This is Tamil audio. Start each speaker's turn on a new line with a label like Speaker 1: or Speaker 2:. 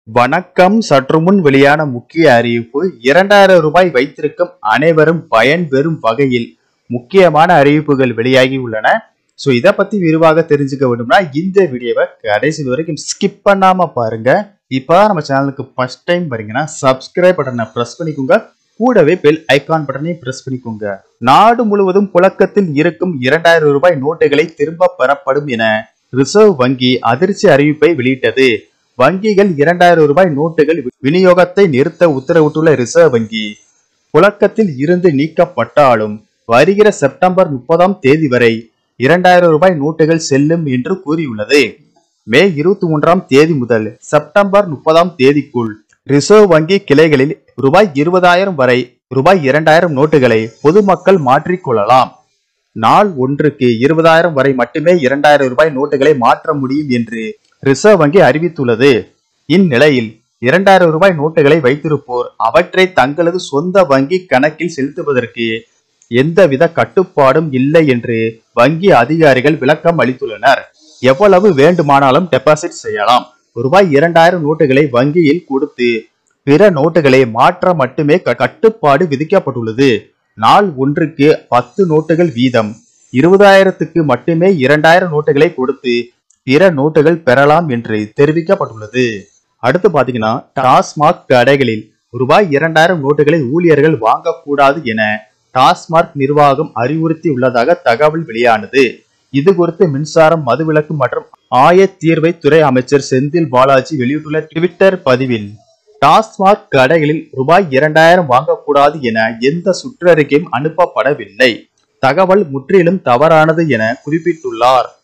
Speaker 1: வணக்கம் சற்று முன் வெளியான முக்கிய அறிவிப்பு இரண்டாயிரம் ரூபாய் வைத்திருக்கும் அனைவரும் பயன்பெறும் வகையில் முக்கியமான அறிவிப்புகள் வெளியாகி உள்ளன ஸோ இதை பத்தி விரிவாக தெரிஞ்சுக்க வேண்டும்னா இந்த வீடியோவை கடைசி வரைக்கும் ஸ்கிப் பண்ணாம பாருங்க இப்போ நம்ம சேனலுக்கு ஃபர்ஸ்ட் டைம் வரீங்கன்னா சப்ஸ்கிரைப் பட்டனை ப்ரெஸ் பண்ணிக்கோங்க கூடவே பெல் ஐகான் பட்டனையும் பிரஸ் பண்ணிக்கோங்க நாடு முழுவதும் புழக்கத்தில் இருக்கும் இரண்டாயிரம் ரூபாய் நோட்டுகளை திரும்ப பெறப்படும் என ரிசர்வ் வங்கி அதிர்ச்சி அறிவிப்பை வெளியிட்டது வங்கிகள் இரண்டாயிரம் ரூபாய் நோட்டுகள் விநியோகத்தை நிறுத்த உத்தரவிட்டுள்ள ரிசர்வ் வங்கி புழக்கத்தில் இருந்து நீக்கப்பட்டாலும் வருகிற செப்டம்பர் முப்பதாம் தேதி வரை இரண்டாயிரம் ரூபாய் நோட்டுகள் செல்லும் என்று கூறியுள்ளது மே இருபத்தி மூன்றாம் தேதி முதல் செப்டம்பர் முப்பதாம் தேதிக்குள் ரிசர்வ் வங்கி கிளைகளில் ரூபாய் இருபதாயிரம் வரை ரூபாய் இரண்டாயிரம் நோட்டுகளை பொதுமக்கள் மாற்றிக்கொள்ளலாம் நாள் ஒன்றுக்கு இருபதாயிரம் வரை மட்டுமே இரண்டாயிரம் ரூபாய் நோட்டுகளை மாற்ற முடியும் என்று ரிசர்வ் வங்கி அறிவித்துள்ளது இந்நிலையில் இரண்டாயிரம் ரூபாய் நோட்டுகளை வைத்திருப்போர் அவற்றை தங்களது சொந்த வங்கி கணக்கில் செலுத்துவதற்கு எந்தவித கட்டுப்பாடும் இல்லை என்று வங்கி அதிகாரிகள் விளக்கம் அளித்துள்ளனர் எவ்வளவு வேண்டுமானாலும் டெபாசிட் செய்யலாம் ரூபாய் இரண்டாயிரம் நோட்டுகளை வங்கியில் கொடுத்து பிற நோட்டுகளை மாற்ற மட்டுமே க- கட்டுப்பாடு விதிக்கப்பட்டுள்ளது நாள் ஒன்றுக்கு பத்து நோட்டுகள் வீதம் இருபதாயிரத்துக்கு மட்டுமே இரண்டாயிரம் நோட்டுகளை கொடுத்து பிற நோட்டுகள் பெறலாம் என்று தெரிவிக்கப்பட்டுள்ளது அடுத்து பாத்தீங்கன்னா டாஸ்மாக் கடைகளில் ரூபாய் இரண்டாயிரம் நோட்டுகளை ஊழியர்கள் வாங்கக்கூடாது என டாஸ்மாக் நிர்வாகம் அறிவுறுத்தி உள்ளதாக தகவல் வெளியானது இது குறித்து மின்சாரம் மதுவிலக்கு மற்றும் ஆயத்தீர்வை துறை அமைச்சர் செந்தில் பாலாஜி வெளியிட்டுள்ள ட்விட்டர் பதிவில் டாஸ்மாக் கடைகளில் ரூபாய் இரண்டாயிரம் வாங்கக்கூடாது என எந்த சுற்றறிக்கையும் அனுப்பப்படவில்லை தகவல் முற்றிலும் தவறானது என குறிப்பிட்டுள்ளார்